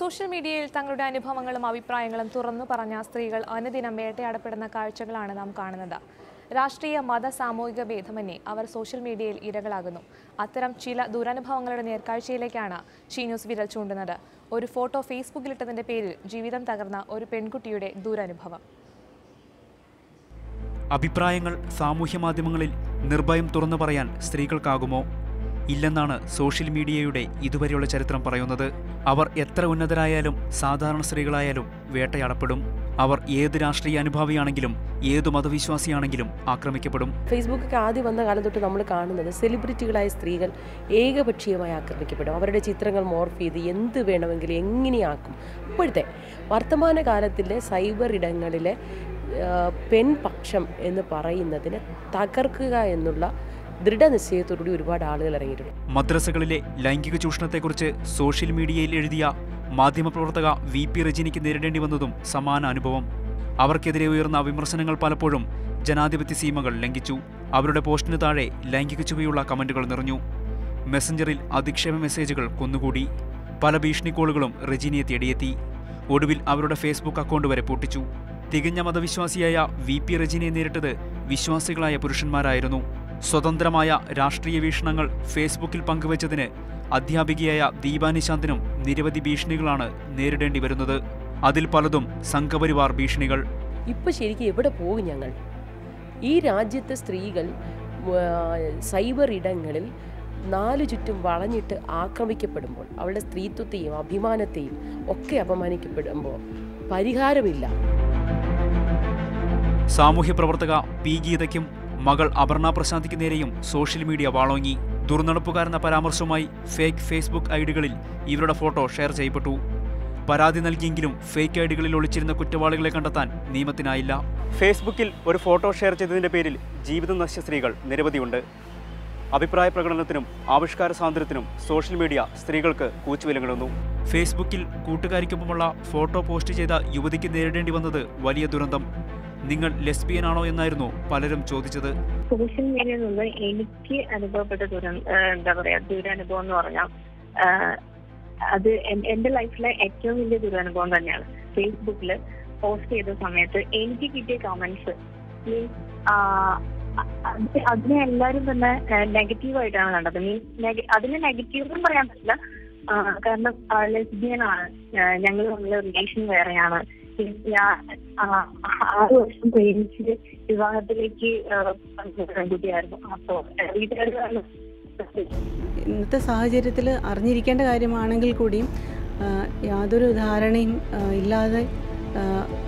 Social മീഡിയയിൽ തങ്ങളുടെ അനുഭവങ്ങളും അഭിപ്രായങ്ങളും തുറന്നു പറഞ്ഞ സ്ത്രീകൾ അനുദിനം വേട്ടയാടപ്പെടുന്ന കാഴ്ചകളാണ് നാം കാണുന്നത് രാഷ്ട്രീയ മത സാമൂഹിക ഭേദമന്യേ അവർ സോഷ്യൽ മീഡിയയിൽ ഇരകളാകുന്നു അത്തരം ചില ദുരനുഭവങ്ങളുടെ നേർക്കാഴ്ചയിലേക്കാണ് ഷീ ന്യൂസ് വിരൽ ചൂണ്ടുന്നത് ഒരു ഫോട്ടോ ഫേസ്ബുക്കിലിട്ടതിന്റെ പേരിൽ ജീവിതം തകർന്ന ഒരു പെൺകുട്ടിയുടെ ദുരനുഭവം അഭിപ്രായങ്ങൾ സാമൂഹ്യ മാധ്യമങ്ങളിൽ നിർഭയം തുറന്നു പറയാൻ സ്ത്രീകൾക്കാകുമോ ഇല്ലെന്നാണ് സോഷ്യൽ മീഡിയയുടെ ഇതുവരെയുള്ള ചരിത്രം പറയുന്നത് അവർ എത്ര ഉന്നതരായാലും സാധാരണ സ്ത്രീകളായാലും വേട്ടയാടപ്പെടും അവർ ഏത് രാഷ്ട്രീയ അനുഭാവിയാണെങ്കിലും ഏതു മതവിശ്വാസിയാണെങ്കിലും ആക്രമിക്കപ്പെടും ഫേസ്ബുക്കൊക്കെ ആദ്യം വന്ന കാലം തൊട്ട് നമ്മൾ കാണുന്നത് സെലിബ്രിറ്റികളായ സ്ത്രീകൾ ഏകപക്ഷീയമായി ആക്രമിക്കപ്പെടും അവരുടെ ചിത്രങ്ങൾ മോർഫ് ചെയ്ത് എന്ത് വേണമെങ്കിലും എങ്ങനെയാക്കും ഇപ്പോഴത്തെ വർത്തമാന കാലത്തിലെ സൈബർ ഇടങ്ങളിലെ ആ, പെൺപക്ഷം എന്ന് പറയുന്നതിനെ തകർക്കുക എന്നുള്ള ദൃഢനിശ്ചയത്തോടുകൂടി ഒരുപാട് ആളുകൾ ഇറങ്ങിയിട്ടുണ്ട് മദ്രസകളിലെ ലൈംഗിക ചൂഷണത്തെക്കുറിച്ച് സോഷ്യൽ മീഡിയയിൽ എഴുതിയ മാധ്യമപ്രവർത്തക വി പി റജിനിക്ക് നേരിടേണ്ടി വന്നതും സമാന അനുഭവം അവർക്കെതിരെ ഉയർന്ന വിമർശനങ്ങൾ പലപ്പോഴും ജനാധിപത്യ സീമകൾ ലംഘിച്ചു അവരുടെ പോസ്റ്റിന് താഴെ ലൈംഗിക ചുവയുള്ള കമന്റുകൾ നിറഞ്ഞു മെസ്സഞ്ചറിൽ അധിക്ഷേപ മെസ്സേജുകൾ കൊന്നുകൂടി പല ഭീഷണി കോളുകളും റെജിനിയെ തേടിയെത്തി ഒടുവിൽ അവരുടെ ഫേസ്ബുക്ക് അക്കൗണ്ട് വരെ പൂട്ടിച്ചു തികഞ്ഞ മതവിശ്വാസിയായ വി പി റെജിനിയെ നേരിട്ടത് വിശ്വാസികളായ പുരുഷന്മാരായിരുന്നു സ്വതന്ത്രമായ രാഷ്ട്രീയ വീക്ഷണങ്ങൾ ഫേസ്ബുക്കിൽ പങ്കുവച്ചതിന് അധ്യാപികയായ ദീപാ നിശാന്തിനും നിരവധി ഭീഷണികളാണ് നേരിടേണ്ടി വരുന്നത് അതിൽ പലതും സംഘപരിവാർ ഭീഷണികൾ ഇപ്പം ശരിക്കും എവിടെ പോകും ഞങ്ങൾ ഈ രാജ്യത്തെ സ്ത്രീകൾ ആ, സൈബർ ഇടങ്ങളിൽ നാലു ചുറ്റും വളഞ്ഞിട്ട് ആക്രമിക്കപ്പെടുമ്പോൾ അവളുടെ സ്ത്രീത്വത്തെയും അഭിമാനത്തെയും ഒക്കെ അപമാനിക്കപ്പെടുമ്പോൾ പരിഹാരമില്ല സാമൂഹ്യ പ്രവർത്തക പി ഗീതയ്ക്കും മകൾ അപർണ പ്രശാന്തിക്ക് നേരെയും സോഷ്യൽ മീഡിയ വാളോങ്ങി ദുർനടപ്പുകാരെന്ന പരാമർശവുമായി ഫേക്ക് ഫേസ്ബുക്ക് ഐഡികളിൽ ഇവരുടെ ഫോട്ടോ ഷെയർ ചെയ്യപ്പെട്ടു പരാതി നൽകിയെങ്കിലും ഫേക്ക് ഐഡികളിൽ ഒളിച്ചിരുന്ന കുറ്റവാളികളെ കണ്ടെത്താൻ നിയമത്തിനായില്ല ഫേസ്ബുക്കിൽ ഒരു ഫോട്ടോ ഷെയർ ചെയ്തതിന്റെ പേരിൽ ജീവിതം നശിച്ച സ്ത്രീകൾ നിരവധിയുണ്ട് അഭിപ്രായ പ്രകടനത്തിനും ആവിഷ്കാര സ്വാതന്ത്ര്യത്തിനും സോഷ്യൽ മീഡിയ സ്ത്രീകൾക്ക് കൂച്ചുവിലങ്ങിടുന്നു ഫേസ്ബുക്കിൽ കൂട്ടുകാരിക്കൊപ്പമുള്ള ഫോട്ടോ പോസ്റ്റ് ചെയ്ത യുവതിക്ക് നേരിടേണ്ടി വന്നത് വലിയ ദുരന്തം നിങ്ങൾ ലെസ്ബിയൻ ആണോ എന്നായിരുന്നു പലരും ചോദിച്ചത് സോഷ്യൽ മീഡിയയിൽ നിന്ന് എനിക്ക് അനുഭവപ്പെട്ട ദുരം ഏഹ് എന്താ പറയാ ദുരനുഭവം എന്ന് പറഞ്ഞാൽ ആഹ് അത് എൻ- എന്റെ ലൈഫിലെ ഏറ്റവും വലിയ ദുരനുഭവം തന്നെയാണ് ഫേസ്ബുക്കിൽ പോസ്റ്റ് ചെയ്ത സമയത്ത് എനിക്ക് കിട്ടിയ കമന്റ്സ് മീൻസ് അതിനെ എല്ലാരും തന്നെ നെഗറ്റീവ് ആയിട്ടാണ് കണ്ടത് മീൻസ് അതിന് നെഗറ്റീവ് എന്ന് പറയാൻ പറ്റില്ല ആഹ് കാരണം ലെസ്ബിയൻ ആണ് ഞങ്ങൾ തമ്മിൽ റിലേഷൻ വേറെയാണ് ഞാൻ ആഹ് ആറ് വർഷം പ്രേമിച്ച് വിവാഹത്തിലേക്ക് ആഹ് വന്ന പെൺകുട്ടിയായിരുന്നു അപ്പോ വീട്ടുകാർ പറഞ്ഞു ഇന്നത്തെ സാഹചര്യത്തിൽ അറിഞ്ഞിരിക്കേണ്ട കാര്യമാണെങ്കിൽ കൂടിയും ആ, യാതൊരു ധാരണയും ആ, ഇല്ലാതെ ആ,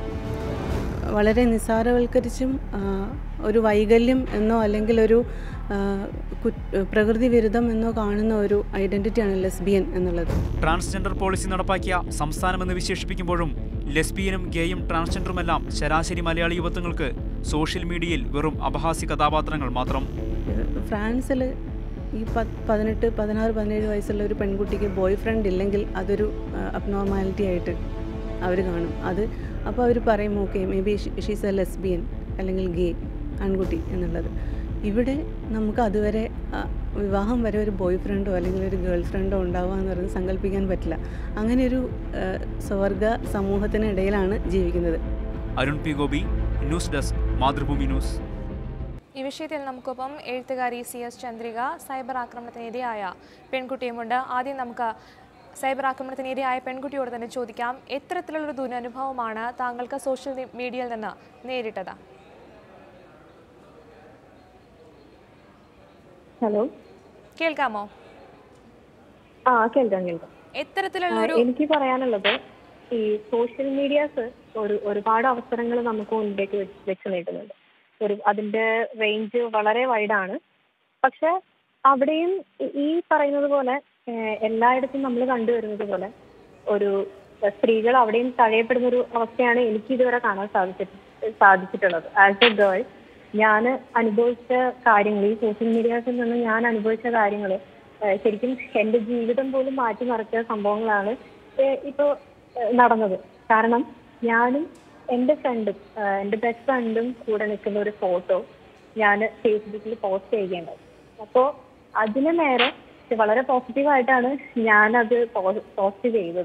വളരെ നിസ്സാരവൽക്കരിച്ചും ആ, ഒരു വൈകല്യം എന്നോ അല്ലെങ്കിൽ ഒരു ആ, കുറ്റ്- പ്രകൃതി വിരുദ്ധം എന്നോ കാണുന്ന ഒരു ഐഡൻറ്റിറ്റിയാണ് ലെസ്ബിയൻ എന്നുള്ളത് ട്രാൻസ്ജെൻഡർ പോളിസി നടപ്പാക്കിയ സംസ്ഥാനമെന്ന് വിശേഷിപ്പിക്കുമ്പോഴും ലെസ്ബിയനും ഗേയും ട്രാൻസ്ജെൻഡറുമെല്ലാം ശരാശരി മലയാളി യുവത്വങ്ങൾക്ക് സോഷ്യൽ മീഡിയയിൽ വെറും അപഹാസ്യ കഥാപാത്രങ്ങൾ മാത്രം ഫ്രാൻസിൽ ഈ പത്ത് പതിനെട്ട് പതിനാറ് പതിനേഴ് വയസ്സുള്ള ഒരു പെൺകുട്ടിക്ക് ബോയ് ഫ്രണ്ട് ഇല്ലെങ്കിൽ അതൊരു അബ്നോർമാലിറ്റി ആയിട്ട് അവർ കാണും അത് അപ്പോൾ അവർ പറയും okay may be she's a lesbian അല്ലെങ്കിൽ ഗേ ആൺകുട്ടി എന്നുള്ളത് ഇവിടെ നമുക്ക് അതുവരെ ആ, വിവാഹം വരെ ഒരു ബോയ് ഫ്രണ്ടോ അല്ലെങ്കിൽ ഒരു ഗേൾ ഫ്രണ്ടോ ഉണ്ടാവുക എന്ന് പറയുന്നത് സങ്കല്പിക്കാൻ പറ്റില്ല അങ്ങനെ ഒരു ആ, സ്വർഗ സമൂഹത്തിനിടയിലാണ് ജീവിക്കുന്നത് Arun P Gopi news desk Mathrubhumi news ഈ വിഷയത്തിൽ നമുക്കൊപ്പം എഴുത്തുകാരി സി എസ് ചന്ദ്രിക സൈബർ ആക്രമണത്തിനിരയായ പെൺകുട്ടിയുമുണ്ട് ആദ്യം നമുക്ക് സൈബർ ആക്രമണത്തിനിരയായ പെൺകുട്ടിയോട് തന്നെ ചോദിക്കാം എത്തരത്തിലുള്ളൊരു ദുരനുഭവമാണ് താങ്കൾക്ക് സോഷ്യൽ മീഡിയയിൽ നിന്ന് നേരിട്ടത് ഹലോ കേൾക്കാമോ ആ കേൾക്കാം കേൾക്കാം എത്തരത്തിലുള്ളൊരു ആ, എനിക്ക് പറയാനുള്ളത് ഈ സോഷ്യൽ മീഡിയാസ് ഒരു ഒരുപാട് അവസരങ്ങൾ നമുക്ക് മുൻപിലേക്ക് വെച്ച് വെച്ച് നീട്ടുന്നുണ്ട് ഒരു അതിന്റെ റേഞ്ച് വളരെ വൈഡാണ് പക്ഷെ അവിടെയും ഈ- ഈ പറയുന്നത് പോലെ ഏഹ്, എല്ലായിടത്തും നമ്മൾ കണ്ടുവരുന്നത് പോലെ ഒരു ഏഹ്, സ്ത്രീകൾ അവിടെയും തഴയപ്പെടുന്ന ഒരു അവസ്ഥയാണ് എനിക്ക് ഇതുവരെ കാണാൻ സാധിച്ചിട്ട് സാധിച്ചിട്ടുള്ളത് ആസ് എ ഗേൾ ഞാൻ അനുഭവിച്ച കാര്യങ്ങൾ ഈ സോഷ്യൽ മീഡിയാസിൽ നിന്ന് ഞാൻ അനുഭവിച്ച കാര്യങ്ങൾ ശരിക്കും എന്റെ ജീവിതം പോലും മാറ്റിമറിച്ച സംഭവങ്ങളാണ് ഏഹ്, ഇപ്പൊ ഏഹ്, നടന്നത് കാരണം ഞാനും എന്റെ ഫ്രണ്ടും എന്റെ ബെസ്റ്റ് ഫ്രണ്ടും കൂടെ നിൽക്കുന്ന ഒരു ഫോട്ടോ ഞാൻ ഫേസ്ബുക്കിൽ പോസ്റ്റ് ചെയ്യുകയുണ്ടായി അപ്പോ അതിന് നേരെ വളരെ പോസിറ്റീവായിട്ടാണ് ഞാനത് പോസ്റ്റ് ചെയ്തത്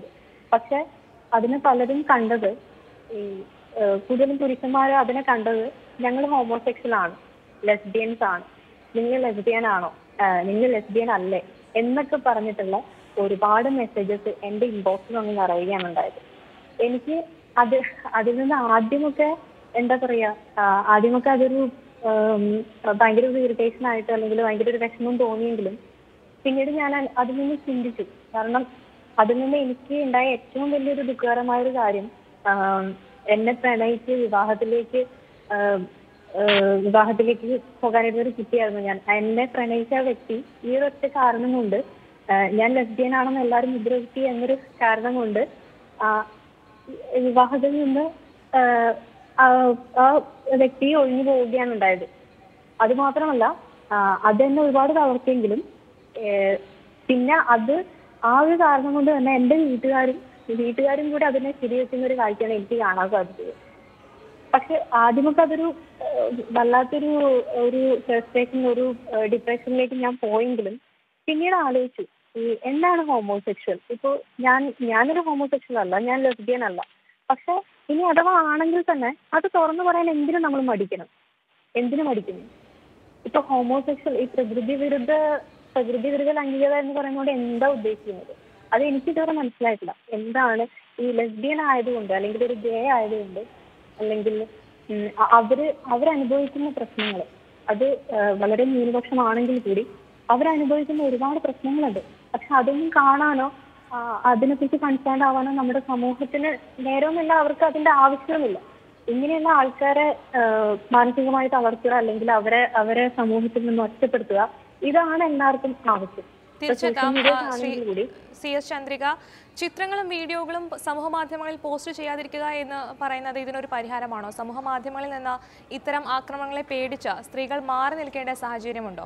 പക്ഷെ അതിന് പലരും കണ്ടത് ഈ ഏഹ്, കൂടുതലും പുരുഷന്മാർ അതിനെ കണ്ടത് ഞങ്ങൾ ഹോമോസെക്ഷൽ ആണ് ലെസ്ബിയൻസ് ആണ് നിങ്ങൾ ലെസ്ബിയൻ ആണോ ആഹ് നിങ്ങൾ ലെസ്ബിയൻ അല്ലേ എന്നൊക്കെ പറഞ്ഞിട്ടുള്ള ഒരുപാട് മെസ്സേജസ് എന്റെ ഇൻബോക്സിൽ ഒന്ന് നിറയുകയാണ് ഉണ്ടായത് എനിക്ക് അത് അതിൽ നിന്ന് ആദ്യമൊക്കെ എന്താ പറയാ ആഹ് ആദ്യമൊക്കെ അതൊരു ഉം, ഭയങ്കര ഒരു ഇറിറ്റേഷൻ ആയിട്ട് അല്ലെങ്കിൽ ഭയങ്കര ഒരു വിഷമം തോന്നിയെങ്കിലും പിന്നീട് ഞാൻ അ- അതിൽ നിന്ന് ചിന്തിച്ചു കാരണം അതിൽ നിന്ന് എനിക്ക് ഉണ്ടായ ഏറ്റവും വലിയൊരു ദുഃഖകരമായ ഒരു കാര്യം ആം, എന്നെ പ്രണയിച്ച് വിവാഹത്തിലേക്ക് ആം, ഏഹ്, വിവാഹത്തിലേക്ക് പോകാനായിട്ട് ഒരു കുട്ടിയായിരുന്നു ഞാൻ എന്നെ പ്രണയിച്ച ആ വ്യക്തി ഈ ഒരൊറ്റ കാരണം കൊണ്ട് ആഹ്, ഞാൻ ലെസ്ബിയൻ ആണെന്ന് എല്ലാവരും മുദ്രകുത്തി എന്നൊരു കാരണം കൊണ്ട് ആ, വിവാഹത്തിൽ നിന്ന് ആഹ്, ആ ആ വ്യക്തി ഒഴിഞ്ഞു പോവുകയാണ് ഉണ്ടായത് അത് മാത്രമല്ല ആഹ്, അത് എന്നെ ഒരുപാട് തളർത്തിയെങ്കിലും ഏഹ്, പിന്നെ അത് ആ ഒരു കാരണം കൊണ്ട് തന്നെ എന്റെ വീട്ടുകാരും വീട്ടുകാരും കൂടി അതിനെ ശരിവെക്കുന്ന ഒരു കാഴ്ചയാണ് എനിക്ക് കാണാൻ സാധിച്ചത് പക്ഷെ ആദ്യമൊക്കെ അതൊരു ഏഹ്, വല്ലാത്തൊരു ഒരു ഫ്രസ്ട്രേഷൻ ഒരു ഡിപ്രഷനിലേക്ക് ഞാൻ പോയെങ്കിലും പിന്നീട് ആലോചിച്ചു ഈ എന്താണ് ഹോമോസെക്ഷൽ ഇപ്പോ ഞാൻ ഞാനൊരു ഹോമോസെക്ഷൽ അല്ല ഞാൻ ലെസ്ബിയൻ അല്ല പക്ഷെ ഇനി അഥവാ ആണെങ്കിൽ തന്നെ അത് തുറന്നു പറയാൻ എന്തിനും നമ്മൾ മടിക്കണം എന്തിനു മടിക്കുന്നു ഇപ്പൊ ഹോമോസെക്ഷൽ ഈ പ്രകൃതി വിരുദ്ധ പ്രകൃതി വിരുദ്ധ ലൈംഗികത എന്ന് പറയുന്നതുകൊണ്ട് എന്താ ഉദ്ദേശിക്കുന്നത് അത് എനിക്ക് ഇതുവരെ മനസ്സിലായിട്ടില്ല എന്താണ് ഈ ലെസ്ബിയൻ ആയതുകൊണ്ട് അല്ലെങ്കിൽ ഒരു ഗേ ആയതുകൊണ്ട് അല്ലെങ്കിൽ ഉം, അ- അവര് അവരനുഭവിക്കുന്ന പ്രശ്നങ്ങൾ അത് ആ, വളരെ ന്യൂനപക്ഷമാണെങ്കിൽ കൂടി അവരനുഭവിക്കുന്ന ഒരുപാട് പ്രശ്നങ്ങളുണ്ട് പക്ഷെ അതൊന്നും കാണാനോ ആ, അതിനെക്കുറിച്ച് കൺസേൺ ആവാനോ നമ്മുടെ സമൂഹത്തിന് നേരവുമില്ല അവർക്ക് അതിന്റെ ആവശ്യവുമില്ല ഇങ്ങനെയുള്ള ആൾക്കാരെ ആ, മാനസികമായി തളർത്തുക അല്ലെങ്കിൽ അവരെ അവരെ സമൂഹത്തിൽ നിന്ന് ഒറ്റപ്പെടുത്തുക ഇതാണ് എല്ലാവർക്കും ആവശ്യം ഇപ്പൊ തീർച്ചയായിട്ടും social ആ, media ശ്രീ ആണെങ്കിൽ കൂടി സി എസ് ചന്ദ്രിക ചിത്രങ്ങളും വീഡിയോകളും സമൂഹ മാധ്യമങ്ങളിൽ പോസ്റ്റ് ചെയ്യാതിരിക്കുക എന്ന് പറയുന്നത് ഇതിനൊരു പരിഹാരമാണോ സമൂഹ മാധ്യമങ്ങളിൽ നിന്ന് ഇത്തരം ആക്രമണങ്ങളെ പേടിച്ച സ്ത്രീകൾ മാറി നിൽക്കേണ്ട സാഹചര്യമുണ്ടോ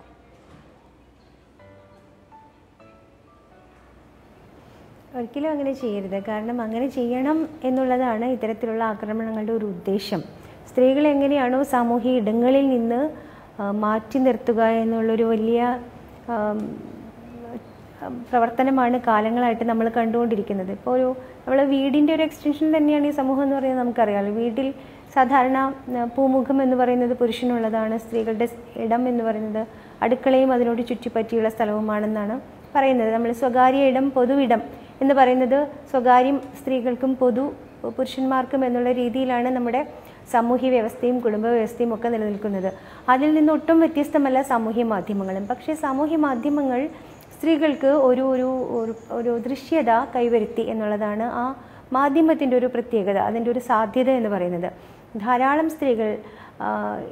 ഒരിക്കലും അങ്ങനെ ചെയ്യരുത് കാരണം അങ്ങനെ ചെയ്യണം എന്നുള്ളതാണ് ഇത്തരത്തിലുള്ള ആക്രമണങ്ങളുടെ ഒരു ഉദ്ദേശം സ്ത്രീകൾ എങ്ങനെയാണോ സാമൂഹിക ഇടങ്ങളിൽ നിന്ന് ആ, മാറ്റി നിർത്തുക എന്നുള്ളൊരു വലിയ ആം, പ്രവർത്തനമാണ് കാലങ്ങളായിട്ട് നമ്മൾ കണ്ടുകൊണ്ടിരിക്കുന്നത് ഇപ്പോൾ ഒരു നമ്മൾ വീടിൻ്റെ ഒരു എക്സ്റ്റൻഷൻ തന്നെയാണ് ഈ സമൂഹം എന്ന് പറയുന്നത് നമുക്കറിയാമല്ലോ വീട്ടിൽ സാധാരണ ആ, പൂമുഖം എന്ന് പറയുന്നത് പുരുഷനുള്ളതാണ് സ്ത്രീകളുടെ സ് ഇടം എന്ന് പറയുന്നത് അടുക്കളയും അതിനോട് ചുറ്റിപ്പറ്റിയുള്ള സ്ഥലവുമാണെന്നാണ് പറയുന്നത് നമ്മൾ സ്വകാര്യ ഇടം പൊതുവിടം എന്ന് പറയുന്നത് സ്വകാര്യം സ്ത്രീകൾക്കും പൊതു പുരുഷന്മാർക്കും എന്നുള്ള രീതിയിലാണ് നമ്മുടെ സാമൂഹ്യ വ്യവസ്ഥയും കുടുംബ വ്യവസ്ഥയും ഒക്കെ നിലനിൽക്കുന്നത് അതിൽ നിന്ന് ഒട്ടും വ്യത്യസ്തമല്ല സാമൂഹ്യ മാധ്യമങ്ങളും പക്ഷേ സാമൂഹ്യ മാധ്യമങ്ങൾ സ്ത്രീകൾക്ക് ഒരു ഒരു ഒരു- ഒരു ദൃശ്യത കൈവരുത്തി എന്നുള്ളതാണ് ആ മാധ്യമത്തിൻ്റെ ഒരു പ്രത്യേകത അതിൻ്റെ ഒരു സാധ്യത എന്ന് പറയുന്നത് ധാരാളം സ്ത്രീകൾ ആ,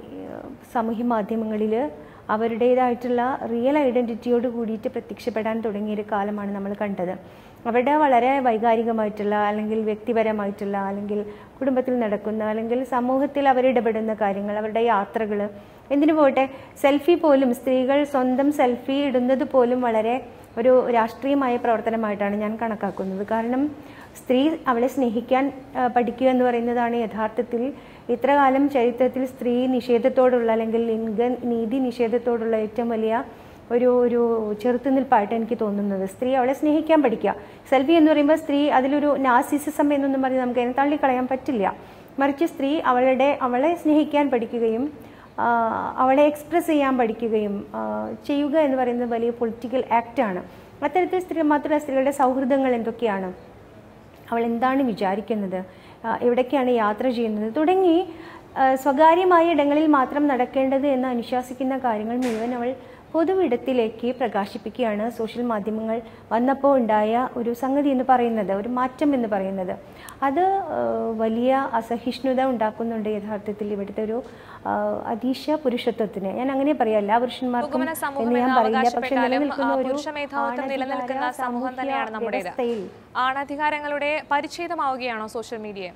സാമൂഹ്യ മാധ്യമങ്ങളിൽ അവരുടേതായിട്ടുള്ള റിയൽ ഐഡൻറ്റിറ്റിയോട് കൂടിയിട്ട് പ്രത്യക്ഷപ്പെടാൻ തുടങ്ങിയൊരു കാലമാണ് നമ്മൾ കണ്ടത് അവരുടെ വളരെ വൈകാരികമായിട്ടുള്ള അല്ലെങ്കിൽ വ്യക്തിപരമായിട്ടുള്ള അല്ലെങ്കിൽ കുടുംബത്തിൽ നടക്കുന്ന അല്ലെങ്കിൽ സമൂഹത്തിൽ അവരിടപെടുന്ന കാര്യങ്ങൾ അവരുടെ യാത്രകൾ എന്തിനു പോട്ടെ സെൽഫി പോലും സ്ത്രീകൾ സ്വന്തം സെൽഫി ഇടുന്നത് പോലും വളരെ ഒരു രാഷ്ട്രീയമായ പ്രവർത്തനമായിട്ടാണ് ഞാൻ കണക്കാക്കുന്നത് കാരണം സ്ത്രീ അവളെ സ്നേഹിക്കാൻ ആ, പഠിക്കുക എന്ന് പറയുന്നതാണ് യഥാർത്ഥത്തിൽ ഇത്രകാലം ചരിത്രത്തിൽ സ്ത്രീ നിഷേധത്തോടുള്ള അല്ലെങ്കിൽ ലിംഗ നീതി നിഷേധത്തോടുള്ള ഏറ്റവും വലിയ ഒരു ഒരു ചെറുത്തുനിൽപ്പായിട്ട് എനിക്ക് തോന്നുന്നത് സ്ത്രീ അവളെ സ്നേഹിക്കാൻ പഠിക്കുക സെൽഫി എന്ന് പറയുമ്പോൾ സ്ത്രീ അതിലൊരു നാസിസിസം എന്നൊന്നും പറഞ്ഞ് നമുക്ക് അതിനെ തള്ളിക്കളയാൻ പറ്റില്ല മറിച്ച് സ്ത്രീ അവളുടെ അവളെ സ്നേഹിക്കാൻ പഠിക്കുകയും ആ, അവളെ എക്സ്പ്രസ് ചെയ്യാൻ പഠിക്കുകയും ആ, ചെയ്യുക എന്ന് പറയുന്നത് വലിയ പൊളിറ്റിക്കൽ ആക്റ്റാണ് അത്തരത്തിൽ സ്ത്രീ മാത്രമല്ല സ്ത്രീകളുടെ സൗഹൃദങ്ങൾ എന്തൊക്കെയാണ് അവൾ എന്താണ് വിചാരിക്കുന്നത് ആ, എവിടേക്കാണ് യാത്ര ചെയ്യുന്നത് തുടങ്ങി ആ, സ്വകാര്യമായ ഇടങ്ങളിൽ മാത്രം നടക്കേണ്ടത് എന്ന് അനുശാസിക്കുന്ന കാര്യങ്ങൾ മുഴുവൻ അവൾ പൊതുവിടത്തിലേക്ക് പ്രകാശിപ്പിക്കുകയാണ് സോഷ്യൽ മാധ്യമങ്ങൾ വന്നപ്പോൾ ഉണ്ടായ ഒരു സംഗതി എന്ന് പറയുന്നത് ഒരു മാറ്റം എന്ന് പറയുന്നത് അത് ആ, വലിയ അസഹിഷ്ണുത ഉണ്ടാക്കുന്നുണ്ട് യഥാർത്ഥത്തിൽ ഇവിടുത്തെ ഒരു ആ, അതീശ പുരുഷത്വത്തിന് ഞാൻ അങ്ങനെ പറയാം എല്ലാ പുരുഷന്മാർക്കും പുകമന സമൂഹം എന്ന് ഞാൻ എന്ന് പറയില്ല പക്ഷെ അവകാശപ്പെട്ടാലും നിലനിൽക്കുന്ന ആ, ഒരു പുരുഷ മേധാവിത്വം നിലനിൽക്കുന്ന ആണധികാര സമൂഹം തന്നെയാണ് സാമൂഹ്യ നമ്മുടേത് വ്യവസ്ഥയിൽ ആണധികാരങ്ങളുടെ പരിച്ഛേദമാവുകയാണോ സോഷ്യൽ മീഡിയ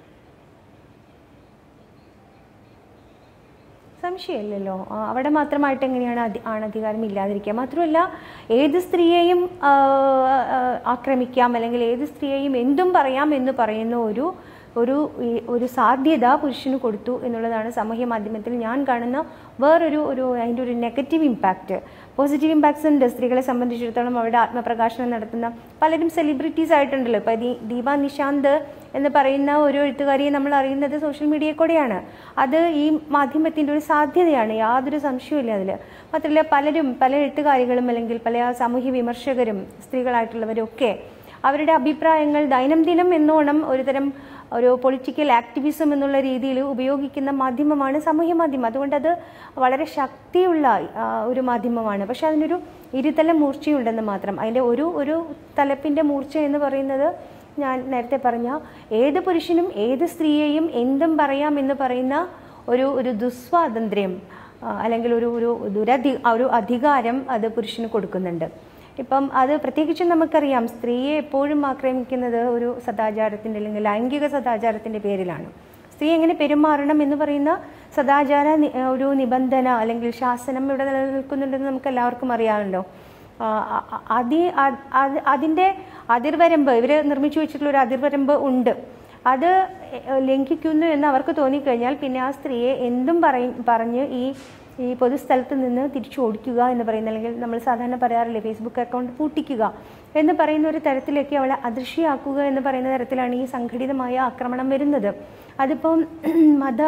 സംശയമില്ലല്ലോ ആ, അവിടെ മാത്രമായിട്ട് എങ്ങനെയാണ് അധി ആണധികാരം ഇല്ലാതിരിക്കുക മാത്രമല്ല ഏത് സ്ത്രീയെയും ആ, ആ, ആക്രമിക്കാം അല്ലെങ്കിൽ ഏത് സ്ത്രീയെയും എന്തും പറയാം എന്ന് പറയുന്ന ഒരു ഒരു ഈ ഒരു സാധ്യത പുരുഷന് കൊടുത്തു എന്നുള്ളതാണ് സാമൂഹ്യ മാധ്യമത്തിൽ ഞാൻ കാണുന്ന വേറൊരു ഒരു അതിൻ്റെ ഒരു നെഗറ്റീവ് ഇമ്പാക്റ്റ് പോസിറ്റീവ് ഇമ്പാക്ട്സ് ഉണ്ട് സ്ത്രീകളെ സംബന്ധിച്ചിടത്തോളം അവരുടെ ആത്മപ്രകാശനം നടത്തുന്ന പലരും സെലിബ്രിറ്റീസ് ആയിട്ടുണ്ടല്ലോ ഇപ്പോൾ ദീ ദീപ നിശാന്ത് എന്ന് പറയുന്ന ഒരു എഴുത്തുകാരിയെ നമ്മൾ അറിയുന്നത് സോഷ്യൽ മീഡിയയിൽ കൂടെയാണ് അത് ഈ മാധ്യമത്തിൻ്റെ ഒരു സാധ്യതയാണ് യാതൊരു സംശയവുമില്ല അതിൽ മാത്രമല്ല പലരും പല എഴുത്തുകാരികളും അല്ലെങ്കിൽ പല സാമൂഹ്യ വിമർശകരും സ്ത്രീകളായിട്ടുള്ളവരും ഒക്കെ അവരുടെ അഭിപ്രായങ്ങൾ ദൈനംദിനം എന്നോണം ഒരുതരം ഒരു പൊളിറ്റിക്കൽ ആക്ടിവിസം എന്നുള്ള രീതിയിൽ ഉപയോഗിക്കുന്ന മാധ്യമമാണ് സാമൂഹ്യ മാധ്യമം അതുകൊണ്ട് അത് വളരെ ശക്തിയുള്ള ആ, ഒരു മാധ്യമമാണ് പക്ഷെ അതിനൊരു ഇരുതല മൂർച്ചയുണ്ടെന്ന് മാത്രം അതിൻ്റെ ഒരു ഒരു തലപ്പിൻ്റെ മൂർച്ച എന്ന് പറയുന്നത് ഞാൻ നേരത്തെ പറഞ്ഞ ഏത് പുരുഷനും ഏത് സ്ത്രീയെയും എന്തും പറയാം എന്ന് പറയുന്ന ഒരു ഒരു ദുസ്വാതന്ത്ര്യം ആ, അല്ലെങ്കിൽ ഒരു ഒരു ദുരധി ഒരു അധികാരം അത് പുരുഷന് കൊടുക്കുന്നുണ്ട് ഇപ്പം അത് പ്രത്യേകിച്ചും നമുക്കറിയാം സ്ത്രീയെ എപ്പോഴും ആക്രമിക്കുന്നത് ഒരു സദാചാരത്തിൻ്റെ അല്ലെങ്കിൽ ലൈംഗിക സദാചാരത്തിൻ്റെ പേരിലാണ് സ്ത്രീ എങ്ങനെ പെരുമാറണം എന്ന് പറയുന്ന സദാചാര നി- ഒരു നിബന്ധന അല്ലെങ്കിൽ ശാസനം ഇവിടെ നിലനിൽക്കുന്നുണ്ടെന്ന് നമുക്ക് എല്ലാവർക്കും അറിയാമല്ലോ ആ, അ- അ- അതി അത് അത് അതിൻ്റെ അതിർവരമ്പ് ഇവർ നിർമ്മിച്ചു വെച്ചിട്ടുള്ള ഒരു അതിർവരമ്പ് ഉണ്ട് അത് എ- ലംഘിക്കുന്നു എന്ന് അവർക്ക് തോന്നിക്കഴിഞ്ഞാൽ പിന്നെ ആ സ്ത്രീയെ എന്തും പറയും പറഞ്ഞ് ഈ ഈ പൊതുസ്ഥലത്ത് നിന്ന് തിരിച്ചു ഓടിക്കുക എന്ന് പറയുന്ന അല്ലെങ്കിൽ നമ്മൾ സാധാരണ പറയാറില്ലേ ഫേസ്ബുക്ക് അക്കൗണ്ട് പൂട്ടിക്കുക എന്ന് പറയുന്ന ഒരു തരത്തിലേക്ക് അവളെ അദൃശ്യയാക്കുക എന്ന് പറയുന്ന തരത്തിലാണ് ഈ സംഘടിതമായ ആക്രമണം വരുന്നത് അതിപ്പം മത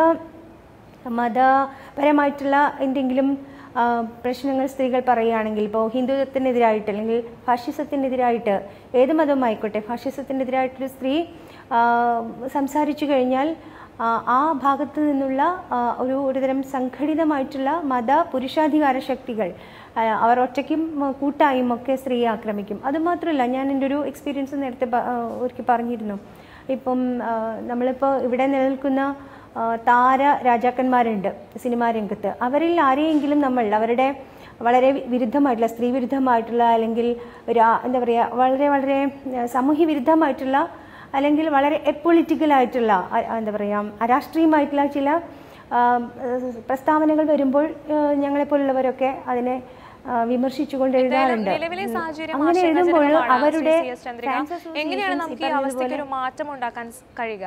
മതപരമായിട്ടുള്ള എന്തെങ്കിലും ആ, പ്രശ്നങ്ങൾ സ്ത്രീകൾ പറയുകയാണെങ്കിൽ ഇപ്പോൾ ഹിന്ദുത്വത്തിനെതിരായിട്ട് അല്ലെങ്കിൽ ഫാഷിസത്തിനെതിരായിട്ട് ഏത് മതവുമായിക്കോട്ടെ ഫാഷിസത്തിനെതിരായിട്ടൊരു സ്ത്രീ ആ, സംസാരിച്ചു കഴിഞ്ഞാൽ ആ, ആ ഭാഗത്ത് നിന്നുള്ള ആ, ഒരു ഒരുതരം സംഘടിതമായിട്ടുള്ള മത പുരുഷാധികാര ശക്തികൾ ആ, അവർ ഒറ്റയ്ക്കും ആ, കൂട്ടായും ഒക്കെ സ്ത്രീയെ ആക്രമിക്കും അതുമാത്രമല്ല ഞാൻ എൻ്റെ ഒരു എക്സ്പീരിയൻസ് നേരത്തെ പ- ആ, ഒരിക്കൽ പറഞ്ഞിരുന്നു ഇപ്പം ആ, നമ്മളിപ്പോൾ ഇവിടെ നിലനിൽക്കുന്ന ആ, താര രാജാക്കന്മാരുണ്ട് സിനിമാ രംഗത്ത് അവരിൽ ആരെയെങ്കിലും നമ്മൾ അവരുടെ വളരെ വി- വിരുദ്ധമായിട്ടുള്ള സ്ത്രീ വിരുദ്ധമായിട്ടുള്ള അല്ലെങ്കിൽ രാ- എന്താ പറയുക വളരെ വളരെ ആ, സാമൂഹ്യ വിരുദ്ധമായിട്ടുള്ള അല്ലെങ്കിൽ വളരെ എപ്പൊളിറ്റിക്കൽ ആയിട്ടുള്ള അ- എന്താ പറയുക അരാഷ്ട്രീയമായിട്ടുള്ള ചില ആ, പ്രസ്താവനകൾ വരുമ്പോൾ ആ, ഞങ്ങളെപ്പോലുള്ളവരൊക്കെ അതിനെ ആ, വിമർശിച്ചുകൊണ്ട് എഴുതാറുണ്ട് നിലവിലെ ഉം. സാഹചര്യം അങ്ങനെ എഴുതുമ്പോൾ ആശങ്കാജനകമാണ്, അവരുടെ ശ്രീ CS ചന്ദ്രിക. fans എങ്ങനെയാണ് associations നമുക്ക് ഈ ഈ അവസ്ഥയ്ക്ക് പറഞ്ഞതുപോലെ ഒരു മാറ്റം ഉണ്ടാക്കാൻ സ് കഴിയുക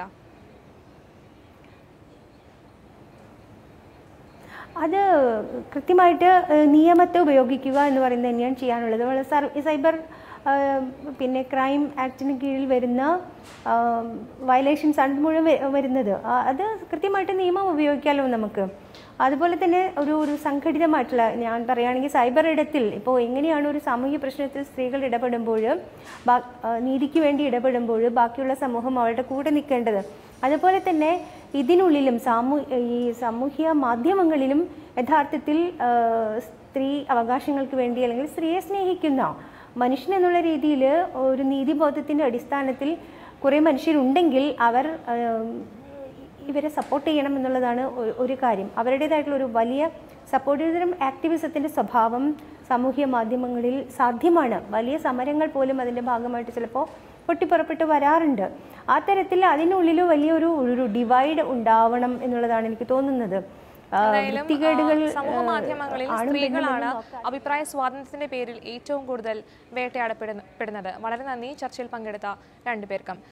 അത് കൃത്യമായിട്ട് ഏഹ്, നിയമത്തെ ഉപയോഗിക്കുക എന്ന് പറയുന്നത് തന്നെയാണ് ചെയ്യാനുള്ളത് നമ്മൾ സർ- സൈബർ ആഹ്, പിന്നെ ക്രൈം ആക്ടിന് കീഴിൽ വരുന്ന വയലേഷൻസ് ആണ് ഇത് മുഴുവൻ വ- വരുന്നത് ആ, അത് കൃത്യമായിട്ട് നിയമം ഉപയോഗിക്കാമല്ലോ നമുക്ക് അതുപോലെ തന്നെ ഒരു ഒരു സംഘടിതമായിട്ടുള്ള ഞാൻ പറയുകയാണെങ്കിൽ സൈബർ ഇടത്തിൽ ഇപ്പോൾ എങ്ങനെയാണ് ഒരു സാമൂഹ്യ പ്രശ്നത്തിൽ സ്ത്രീകൾ ഇടപെടുമ്പോൾ ബാ- ആ, നീതിക്ക് വേണ്ടി ഇടപെടുമ്പോൾ ബാക്കിയുള്ള സമൂഹം അവരുടെ കൂടെ നിൽക്കേണ്ടത് അതുപോലെ തന്നെ ഇതിനുള്ളിലും സാമൂ ഈ സാമൂഹ്യ മാധ്യമങ്ങളിലും യഥാർത്ഥത്തിൽ ആ, സ്ത്രീ അവകാശങ്ങൾക്ക് വേണ്ടി അല്ലെങ്കിൽ സ്ത്രീയെ സ്നേഹിക്കുന്ന മനുഷ്യൻ എന്നുള്ള രീതിയിൽ ഒരു നീതിബോധത്തിൻ്റെ അടിസ്ഥാനത്തിൽ കുറേ മനുഷ്യരുണ്ടെങ്കിൽ അവർ ആ, ഇവരെ സപ്പോർട്ട് ചെയ്യണം എന്നുള്ളതാണ് ഒ- ഒരു കാര്യം അവരുടേതായിട്ടുള്ള ഒരു വലിയ സപ്പോർട്ട് ചെയ്തരം ആക്ടിവിസത്തിൻ്റെ സ്വഭാവം സാമൂഹ്യ മാധ്യമങ്ങളിൽ സാധ്യമാണ് വലിയ സമരങ്ങൾ പോലും അതിൻ്റെ ഭാഗമായിട്ട് ചിലപ്പോൾ പൊട്ടിപ്പുറപ്പെട്ട് വരാറുണ്ട് ആ തരത്തിൽ അതിനുള്ളിൽ വലിയൊരു ഒരു ഡിവൈഡ് ഉണ്ടാവണം എന്നുള്ളതാണ് എനിക്ക് തോന്നുന്നത് ആ, എന്തായാലും വൃത്തികേടുകൾ ആ, സമൂഹ ആ, മാധ്യമങ്ങളിൽ ആണും സ്ത്രീകളാണ് പെണ്ണും നോക്കാതെ അഭിപ്രായ സ്വാതന്ത്ര്യത്തിന്റെ പേരിൽ ഏറ്റവും കൂടുതൽ വേട്ടയാടപ്പെടുന്നത് വളരെ നന്ദി ചർച്ചയിൽ പങ്കെടുത്ത രണ്ടുപേർക്കും